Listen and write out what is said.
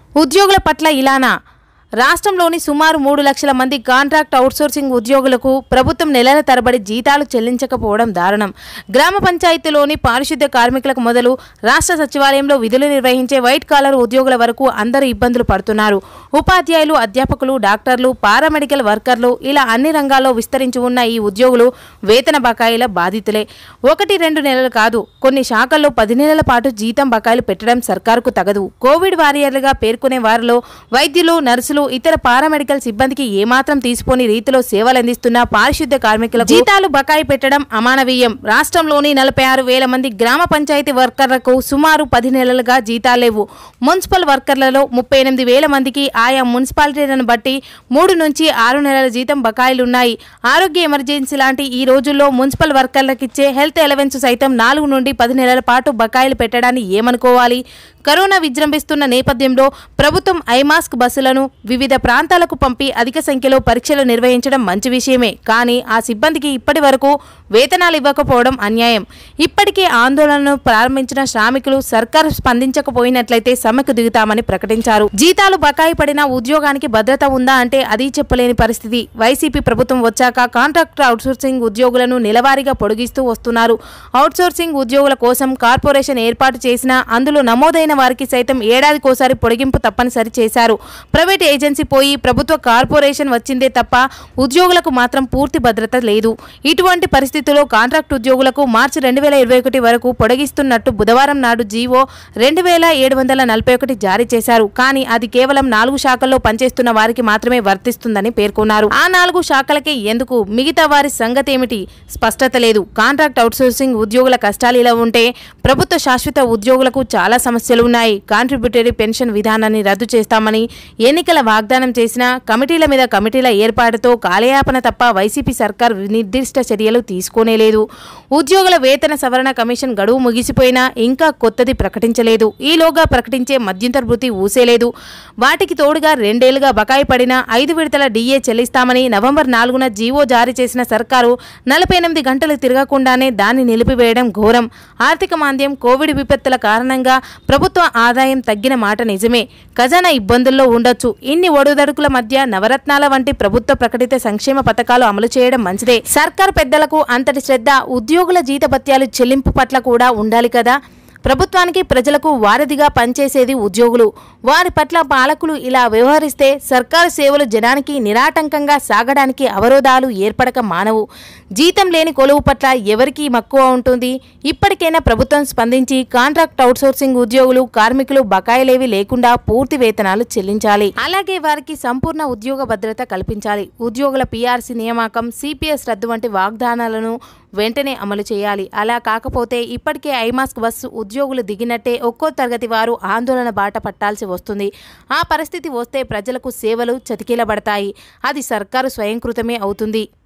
ఉద్యోగుల పట్ల ఇలానా రాష్ట్రంలోని సుమారు మూడు లక్షల మంది కాంట్రాక్ట్ అవుట్సోర్సింగ్ ఉద్యోగులకు ప్రభుత్వం నెలల తరబడి జీతాలు చెల్లించకపోవడం దారుణం గ్రామ పంచాయతీలోని పారిశుద్ధ్య కార్మికులకు మొదలు రాష్ట్ర సచివాలయంలో విధులు నిర్వహించే వైట్ కాలర్ ఉద్యోగుల వరకు అందరూ ఇబ్బందులు పడుతున్నారు ఉపాధ్యాయులు అధ్యాపకులు డాక్టర్లు పారామెడికల్ వర్కర్లు ఇలా అన్ని రంగాల్లో విస్తరించి ఉన్న ఈ ఉద్యోగులు వేతన బకాయిల బాధితులే ఒకటి రెండు నెలలు కాదు కొన్ని శాఖల్లో పది నెలల పాటు జీతం బకాయిలు పెట్టడం సర్కారుకు తగదు కోవిడ్ వారియర్లుగా పేర్కొనే వారిలో వైద్యులు నర్సులు ఇతర పారామెడికల్ సిబ్బందికి ఏమాత్రం తీసిపోని రీతిలో సేవలందిస్తున్న పారిశుద్ధ్య కార్మికులకు జీతాలు బకాయి పెట్టడం అమానవీయం రాష్ట్రంలోని నలభై ఆరు వేల మంది గ్రామ పంచాయతీ వర్కర్లకు సుమారు పది నెలలుగా జీతాలు లేవు మున్సిపల్ వర్కర్లలో ముప్పై ఎనిమిది వేల మందికి ఆయా మున్సిపాలిటీలను బట్టి మూడు నుంచి ఆరు నెలల జీతం బకాయిలున్నాయి ఆరోగ్య ఎమర్జెన్సీ లాంటి ఈ రోజుల్లో మున్సిపల్ వర్కర్లకు ఇచ్చే హెల్త్ ఎలవెన్స్ సైతం నాలుగు నుండి పది నెలల పాటు బకాయిలు పెట్టడాన్ని ఏమనుకోవాలి కరోనా విజృంభిస్తున్న నేపథ్యంలో ప్రభుత్వం ఐమాస్క్ బస్సులను వివిధ ప్రాంతాలకు పంపి అధిక సంఖ్యలో పరీక్షలు నిర్వహించడం మంచి విషయమే కానీ ఆ సిబ్బందికి ఇప్పటి వరకు వేతనాలు ఇవ్వకపోవడం అన్యాయం ఇప్పటికే ఆందోళనను ప్రారంభించిన శ్రామికులు సర్కారు స్పందించకపోయినట్లయితే సమ్మెకు దిగుతామని ప్రకటించారు జీతాలు బకాయి పడిన ఉద్యోగానికి భద్రత ఉందా అంటే అది చెప్పలేని పరిస్థితి వైసీపీ ప్రభుత్వం వచ్చాక కాంట్రాక్టర్ అవుట్సోర్సింగ్ ఉద్యోగులను నెలవారీగా పొడిగిస్తూ వస్తున్నారు అవుట్సోర్సింగ్ ఉద్యోగుల కోసం కార్పొరేషన్ ఏర్పాటు చేసినా అందులో నమోదైన వారికి సైతం ఏడాదికోసారి పొడిగింపు తప్పనిసరి చేశారు ప్రైవేట్ ఏజెన్సీ పోయి ప్రభుత్వ కార్పొరేషన్ వచ్చిందే తప్ప ఉద్యోగులకు మాత్రం పూర్తి భద్రత లేదు ఇటువంటి పరిస్థితుల్లో కాంట్రాక్ట్ ఉద్యోగులకు మార్చి రెండు వేల ఇరవై ఒకటి వరకు పొడిగిస్తున్నట్టు బుధవారం నాడు జీవో రెండు వేల ఏడు వందల నలభై ఒకటి జారీ చేశారు కానీ అది కేవలం నాలుగు శాఖల్లో పనిచేస్తున్న వారికి మాత్రమే వర్తిస్తుందని పేర్కొన్నారు ఆ నాలుగు శాఖలకే ఎందుకు మిగతా వారి సంగతి ఏమిటి స్పష్టత లేదు కాంట్రాక్ట్ అవుట్సోర్సింగ్ ఉద్యోగుల కష్టాలు ఇలా ఉంటే ప్రభుత్వ శాశ్వత ఉద్యోగులకు చాలా సమస్యలు ఉన్నాయి కాంట్రిబ్యూటరీ పెన్షన్ విధానాన్ని రద్దు చేస్తామని ఎన్నికల వాగ్దానం చేసిన కమిటీల మీద కమిటీల ఏర్పాటుతో కాలయాపన తప్ప వైసీపీ సర్కార్ నిర్దిష్ట చర్యలు తీసుకోనే లేదు ఉద్యోగుల వేతన సవరణ కమిషన్ గడువు ముగిసిపోయినా ఇంకా కొత్తది ప్రకటించలేదు ఈలోగా ప్రకటించే మధ్యంతర భృతి ఊసేలేదు వాటికి తోడుగా రెండేళ్లుగా బకాయి పడిన ఐదు విడతల డీఏ చెల్లిస్తామని నవంబర్ నాలుగున జీవో జారీ చేసిన సర్కారు నలభై ఎనిమిది గంటలు తిరగకుండానే దాన్ని నిలిపివేయడం ఘోరం ఆర్థిక మాంద్యం కోవిడ్ విపత్తుల కారణంగా ప్రభుత్వ ఆదాయం తగ్గిన మాట నిజమే ఖజానా ఇబ్బందుల్లో ఉండొచ్చు ఇన్ని ఒడుదడుకుల మధ్య నవరత్నాల వంటి ప్రభుత్వ ప్రకటిత సంక్షేమ పథకాలు అమలు చేయడం మంచిదే సర్కార్ పెద్దలకు అంతటి శ్రద్ధ ఉద్యోగుల జీతభత్యాలు చెల్లింపు పట్ల కూడా ఉండాలి కదా ప్రభుత్వానికి ప్రజలకు వారధిగా పనిచేసేది ఉద్యోగులు వారి పట్ల పాలకులు ఇలా వ్యవహరిస్తే సర్కారు సేవలు జనానికి నిరాటంకంగా సాగడానికి అవరోధాలు ఏర్పడక మానవు జీతం లేని కొలువు పట్ల ఎవరికీ మక్కువ ఉంటుంది ఇప్పటికైనా ప్రభుత్వం స్పందించి కాంట్రాక్ట్ అవుట్సోర్సింగ్ ఉద్యోగులు కార్మికులు బకాయిలేవి లేకుండా పూర్తి వేతనాలు చెల్లించాలి అలాగే వారికి సంపూర్ణ ఉద్యోగ భద్రత కల్పించాలి ఉద్యోగుల పీఆర్సీ నియామకం సిపిఎస్ రద్దు వంటి వాగ్దానాలను వెంటనే అమలు చేయాలి అలా కాకపోతే ఇప్పటికే ఐమాస్క్ బస్సు ఉద్యోగులు దిగినట్టే ఒక్కో తరగతి వారు ఆందోళన బాట పట్టాల్సి వస్తుంది ఆ పరిస్థితి వస్తే ప్రజలకు సేవలు చతికిలబడతాయి అది సర్కారు స్వయంకృతమే అవుతుంది